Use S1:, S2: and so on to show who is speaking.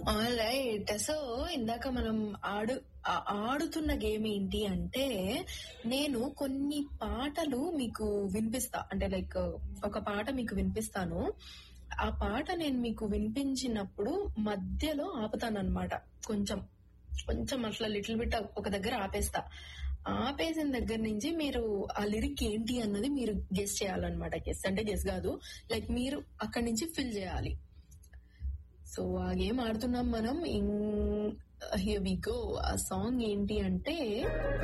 S1: right so ఇందాక మనం ఆడు ఆ- ఆడుతున్న గేమ్ ఏంటి అంటే నేను కొన్ని పాటలు మీకు వినిపిస్తా అంటే లైక్ ఒక పాట మీకు వినిపిస్తాను ఆ పాట నేను మీకు వినిపించినప్పుడు మధ్యలో ఆపుతాను అనమాట కొంచెం కొంచెం అట్లా లిటిల్ బిట్ ఒక దగ్గర ఆపేస్తా ఆపేసిన దగ్గర నుంచి మీరు ఆ లిరిక్ ఏంటి అన్నది మీరు గెస్ చేయాలన్నమాట గెస్ అంటే గెస్ కాదు లైక్ మీరు అక్కడి నుంచి ఫిల్ చేయాలి సో ఆ గేమ్ ఆడుతున్నాం మనం హియర్ వి గో ఆ సాంగ్ ఏంటి అంటే